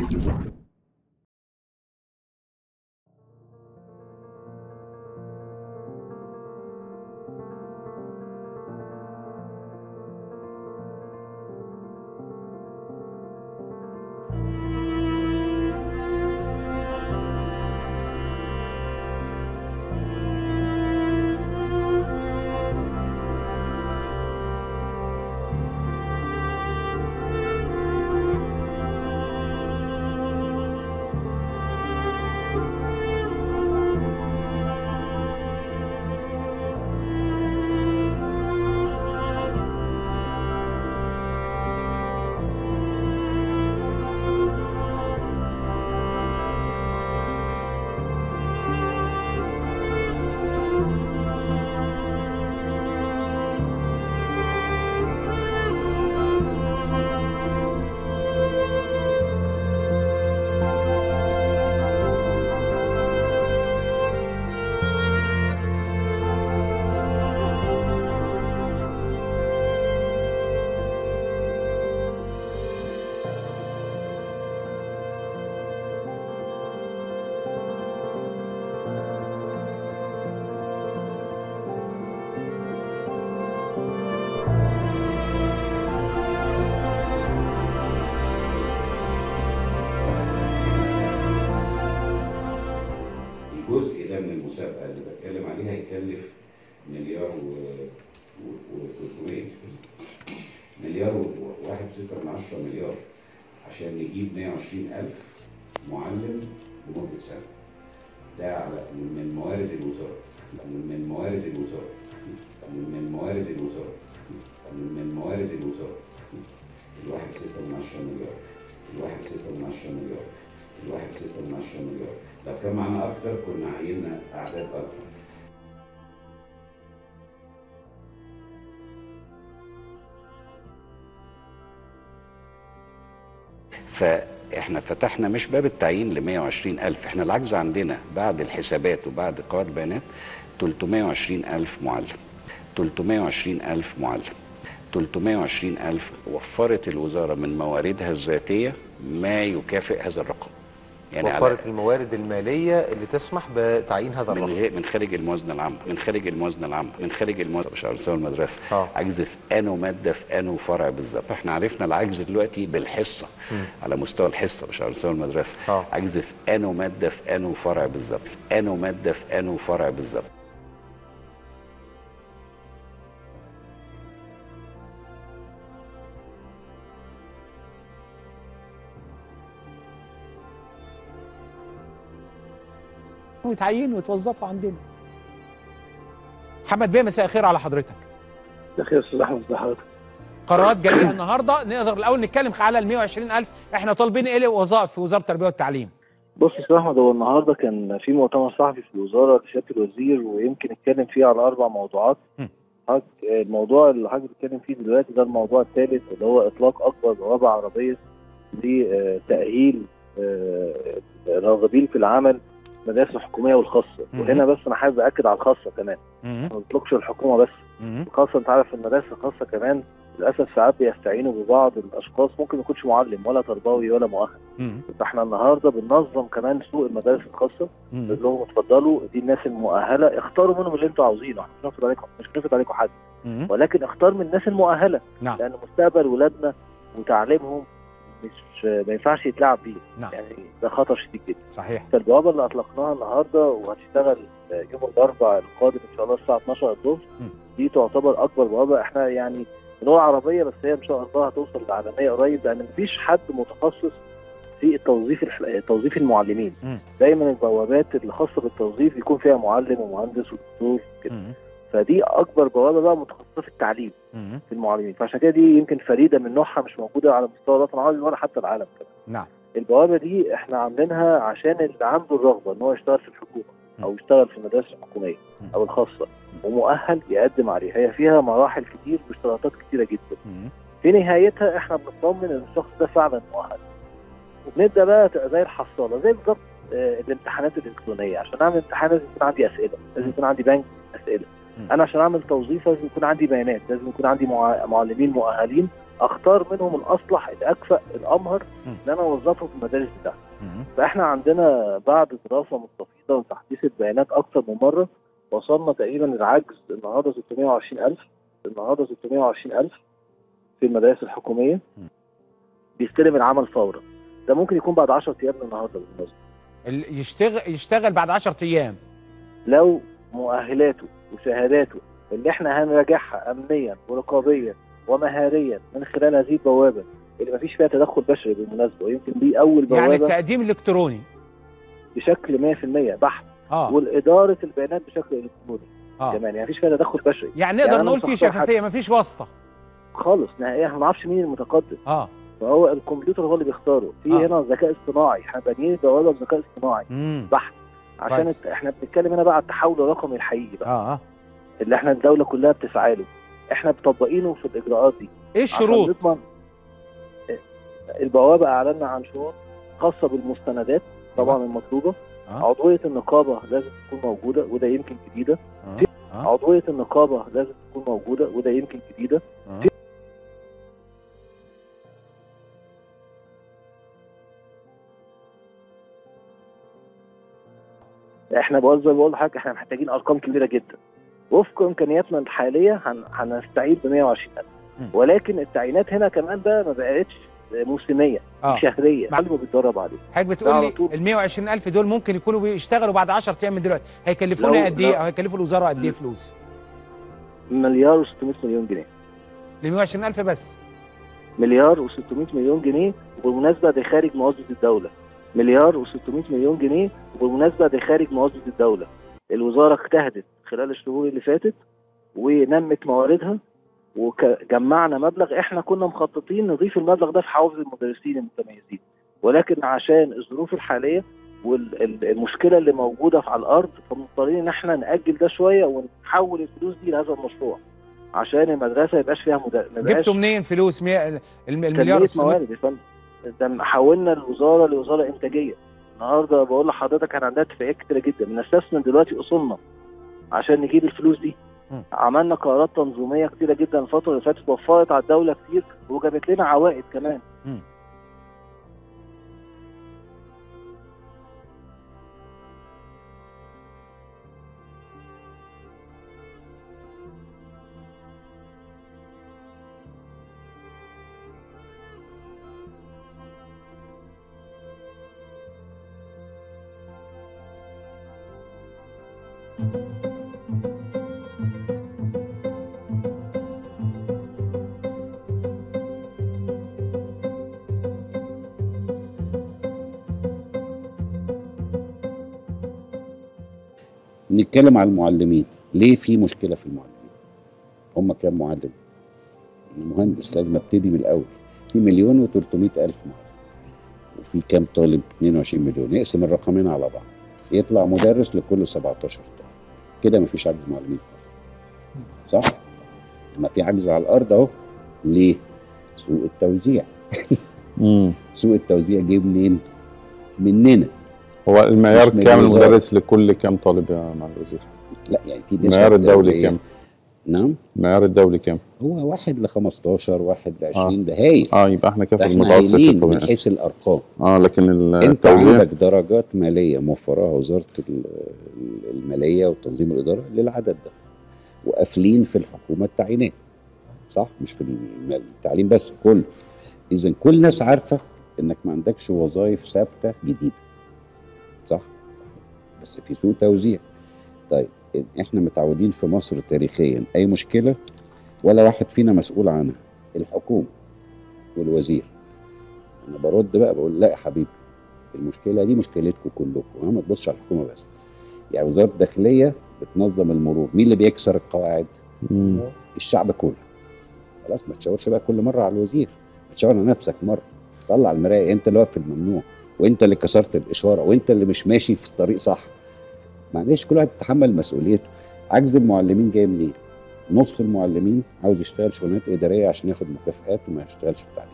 الجزء ده من المسابقه اللي بتكلم عليها يكلف مليار و و- و 300 مليار و- واحد وستة من عشرة مليار عشان نجيب 120 ألف معلم لمدة سنة ده على من موارد الوزارة من موارد الوزارة من موارد الوزارة من موارد الوزارة الواحد ستة من عشرة مليار الواحد ستة من عشرة مليار الواحد ستة من عشرة مليار لو كان معانا أكتر كنا عيننا أعداد أكتر فاحنا فتحنا مش باب التعيين ل 120 ألف احنا العجز عندنا بعد الحسابات وبعد قواعد البيانات 320 ألف معلم 320 ألف معلم 320 ألف وفرت الوزارة من مواردها الذاتية ما يكافئ هذا الرقم يعني على- وفرت الموارد الماليه اللي تسمح بتعيين هذا من الرقم غير من خارج الموازنه العامه من خارج الموازنه العامه من خارج الموازنه مش على مستوى المدرسه آه. عجز في انو ماده في انو فرع بالظبط احنا عرفنا العجز دلوقتي بالحصه على مستوى الحصه مش على مستوى المدرسه آه. عجز في انو ماده في انو فرع بالظبط في انو ماده في انو فرع بالظبط ويتعينوا ويتوظفوا عندنا محمد بيه مساء الخير على حضرتك بخير يا استاذ احمد ازي حضرتك قرارات جريئه النهارده نقدر الاول نتكلم على ال 120000 احنا طالبين ايه وظائف في وزاره التربيه والتعليم بص يا استاذ احمد هو النهارده كان في مؤتمر صحفي في الوزاره لسياده الوزير ويمكن اتكلم فيه على اربع موضوعات م. حضرتك الموضوع اللي حضرتك بتتكلم فيه دلوقتي ده الموضوع الثالث اللي هو اطلاق اكبر بوابه عربيه لتاهيل آه، الراغبين في العمل المدارس الحكوميه والخاصه مم. وهنا بس انا حابب اكد على الخاصه كمان مم. ما بطلقش الحكومه بس مم. الخاصه انت عارف المدارس الخاصه كمان للاسف ساعات بيستعينوا ببعض الاشخاص ممكن ما يكونش معلم ولا تربوي ولا مؤهل مم. فاحنا النهارده بننظم كمان سوق المدارس الخاصه مم. نقول لهم اتفضلوا دي الناس المؤهله اختاروا منهم اللي انتوا عاوزينه احنا مش بنفرض عليكم مش بنفرض عليكم حد مم. ولكن اختار من الناس المؤهله نعم. لان مستقبل ولادنا وتعليمهم مش ما ينفعش يتلعب بيه نعم. يعني ده خطر شديد جدا صحيح فالبوابه اللي اطلقناها النهارده وهتشتغل يوم الاربعاء القادم ان شاء الله الساعه 12 الظهر م. دي تعتبر اكبر بوابه احنا يعني بنقول عربيه بس هي ان شاء الله هتوصل للعالميه قريب لان مفيش حد متخصص في التوظيف الح- توظيف المعلمين م. دايما البوابات اللي خاصه بالتوظيف يكون فيها معلم ومهندس ودكتور كده مم. فدي اكبر بوابه بقى متخصصه في التعليم مم. في المعلمين فعشان كده دي يمكن فريده من نوعها مش موجوده على مستوى الوطن العربي ولا حتى العالم كمان نعم البوابه دي احنا عاملينها عشان اللي عنده الرغبه ان هو يشتغل في الحكومه او يشتغل في المدارس الحكوميه او الخاصه ومؤهل يقدم عليها هي فيها مراحل كتير واشتراطات كتيره جدا مم. في نهايتها احنا بنطمن ان الشخص ده فعلا مؤهل وبنبدا بقى تبقى زي الحصاله زي بالظبط آه، الامتحانات الالكترونيه عشان اعمل امتحان لازم يكون عندي اسئله لازم يكون عندي بنك اسئله انا عشان اعمل توظيف لازم يكون عندي بيانات لازم يكون عندي مع- معلمين مؤهلين اختار منهم الاصلح الاكفأ الامهر مم. ان انا اوظفه في المدارس بتاعتي مم. فاحنا عندنا بعد دراسه مستفيضه وتحديث البيانات اكثر من مره وصلنا تقريبا العجز النهارده 620000 النهارده 620000 في المدارس الحكوميه م. بيستلم العمل فورا ده ممكن يكون بعد 10 ايام من النهارده بالمناسبه ال- يشتغل يشتغل بعد 10 ايام لو مؤهلاته وشهاداته اللي احنا هنراجعها امنيا ورقابيا ومهاريا من خلال هذه البوابه اللي مفيش فيها تدخل بشري بالمناسبه ويمكن دي اول يعني بوابه التقديم الالكتروني بشكل 100% بحت اه والاداره البيانات بشكل الكتروني اه كمان يعني مفيش فيها تدخل بشري يعني نقدر يعني أنا نقول مش في هختار حد. شفافيه مفيش واسطه خالص نهائيا احنا ما نعرفش مين المتقدم اه فهو الكمبيوتر هو اللي بيختاره في آه. هنا ذكاء اصطناعي احنا بانيين بوابه بذكاء اصطناعي امم بحت عشان كويس. الت- احنا بنتكلم هنا بقى على التحول الرقمي الحقيقي بقى اه اه اللي احنا الدوله كلها بتسعى له احنا مطبقينه في الاجراءات دي ايه عشان الشروط نضمن البوابه اعلنا عن شروط خاصه بالمستندات طبعا المطلوبه آه. عضويه النقابه لازم تكون موجوده وده يمكن جديده آه. آه. عضويه النقابه لازم تكون موجوده وده يمكن جديده آه. احنا بقول زي ما بقول لحضرتك احنا محتاجين ارقام كبيره جدا وفق امكانياتنا الحاليه هن... هنستعيد ب 120000 مم. ولكن التعيينات هنا كمان بقى ما بقتش موسميه اه دي شهريه مع- معلم بيتدرب عليه حضرتك ده بتقول على لي طول. ال 120000 دول ممكن يكونوا بيشتغلوا بعد 10 ايام من دلوقتي هيكلفونا لو- قد ايه لو- او هيكلفوا الوزاره قد ايه فلوس مليار و600 مليون جنيه ل 120000 بس مليار و600 مليون جنيه وبالمناسبه ده خارج موازنه الدوله مليار و600 مليون جنيه وبالمناسبه ده خارج موازنه الدوله الوزاره اجتهدت خلال الشهور اللي فاتت ونمت مواردها وجمعنا مبلغ احنا كنا مخططين نضيف المبلغ ده في حوافز المدرسين المتميزين ولكن عشان الظروف الحاليه والمشكله اللي موجوده على الارض فمضطرين ان احنا ناجل ده شويه ونحول الفلوس دي لهذا المشروع عشان المدرسه يبقاش فيها مدرس جبتوا منين فلوس مية الم- المليار كمية والسمية؟ موارد يا فندم ده حولنا الوزاره لوزاره انتاجيه النهارده بقول لحضرتك كان عندنا اتفاقيات كتيره جدا بنستثمر دلوقتي اصولنا عشان نجيب الفلوس دي مم. عملنا قرارات تنظيميه كتيره جدا الفتره اللي فاتت وفرت على الدوله كتير وجابت لنا عوائد كمان مم. نتكلم على المعلمين ليه في مشكله في المعلمين هم كام معلم المهندس لازم ابتدي من الاول في مليون و300 الف معلم وفي كام طالب 22 مليون نقسم الرقمين على بعض يطلع مدرس لكل 17 طالب كده مفيش عجز معلمين صح ما في عجز على الارض اهو ليه سوء التوزيع مم. سوء التوزيع جه منين مننا هو المعيار مش من كام الوزارة. المدرس لكل كام طالب يا معالي الوزير؟ لا يعني في نسب المعيار الدولي دولية. كام؟ نعم المعيار الدولي كام؟ هو واحد ل 15 واحد ل 20 ده هايل اه يبقى احنا كده ده في احنا المتوسط هايلين من الطبيعي حيث الارقام اه لكن ال- انت التوزيع عندك درجات ماليه موفراها وزاره ال- الماليه وتنظيم الاداره للعدد ده وقافلين في الحكومه التعيينات صح مش في الم- التعليم بس كله اذا كل الناس عارفه انك ما عندكش وظائف ثابته جديده صح بس في سوء توزيع طيب احنا متعودين في مصر تاريخيا اي مشكله ولا واحد فينا مسؤول عنها الحكومه والوزير انا برد بقى بقول لا يا حبيبي المشكله دي مشكلتكم كلكم ها ما تبصش على الحكومه بس يعني وزاره الداخليه بتنظم المرور مين اللي بيكسر القواعد مم. الشعب كله خلاص ما تشاورش بقى كل مره على الوزير تشاور على نفسك مره طلع المرايه انت اللي واقف في الممنوع وانت اللي كسرت الاشاره وانت اللي مش ماشي في الطريق صح معلش كل واحد يتحمل مسؤوليته عجز المعلمين جاي منين نص المعلمين عاوز يشتغل شغلانات اداريه عشان ياخد مكافآت وما يشتغلش في التعليم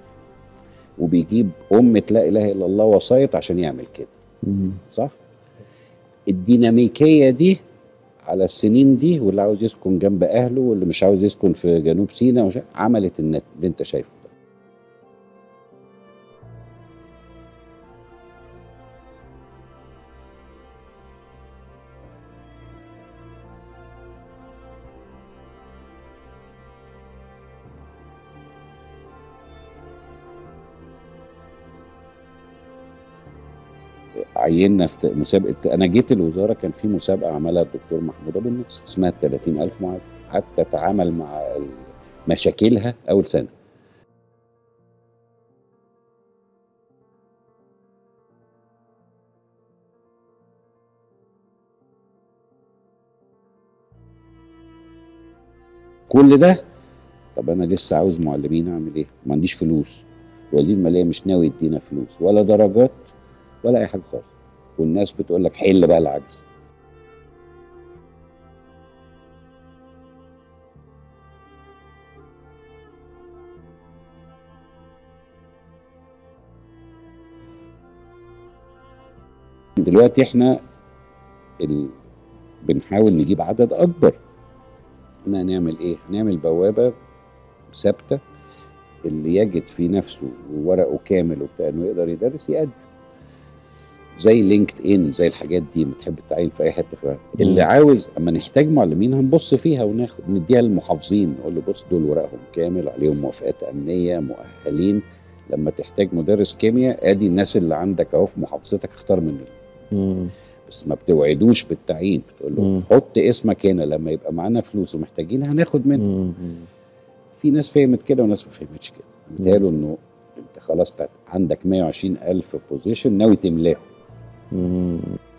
وبيجيب أمة لا إله إلا الله وسايط عشان يعمل كده مم. صح؟ الديناميكية دي على السنين دي واللي عاوز يسكن جنب اهله واللي مش عاوز يسكن في جنوب سيناء ومش- عملت النت اللي انت شايفه ده. عيننا في ت- مسابقه انا جيت الوزاره كان في مسابقه عملها الدكتور محمود ابو النصر اسمها ال 30000 معادله حتى اتعامل مع ال- مشاكلها اول سنه كل ده طب انا لسه عاوز معلمين اعمل ايه؟ ما عنديش فلوس وزير الماليه مش ناوي يدينا فلوس ولا درجات ولا اي حاجه خالص والناس بتقول لك حل بقى العجز دلوقتي احنا ال... بنحاول نجيب عدد اكبر احنا هنعمل ايه هنعمل بوابه ثابته اللي يجد في نفسه ورقه كامل وبتاع انه يقدر يدرس يقدم زي لينكد ان زي الحاجات دي ما تحب تعين في اي حته في العالم. اللي عاوز اما نحتاج معلمين هنبص فيها وناخد نديها للمحافظين نقول له بص دول ورقهم كامل عليهم موافقات امنيه مؤهلين لما تحتاج مدرس كيمياء ادي الناس اللي عندك اهو في محافظتك اختار منهم مم. بس ما بتوعدوش بالتعيين بتقول له مم. حط اسمك هنا لما يبقى معانا فلوس ومحتاجين هناخد منه مم. في ناس فهمت كده وناس ما فهمتش كده متهيأله انه انت خلاص فات- عندك 120 الف بوزيشن ناوي تملاهم مم.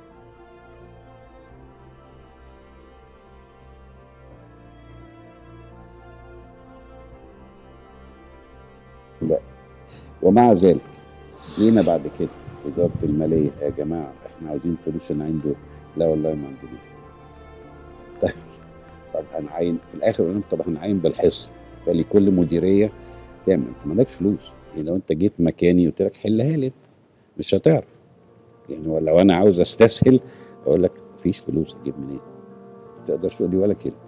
ومع ذلك جينا بعد كده وزاره الماليه يا جماعه احنا عاوزين فلوس عشان عنده لا والله ما عندناش طيب طب هنعين في الاخر قلنا طب هنعين بالحصه فلكل مديريه تعمل انت مالكش فلوس يعني لو انت جيت مكاني قلت لك حلها لي انت مش هتعرف يعني لو انا عاوز استسهل اقول لك مفيش فلوس اجيب منين ما تقدرش تقول لي ولا كلمه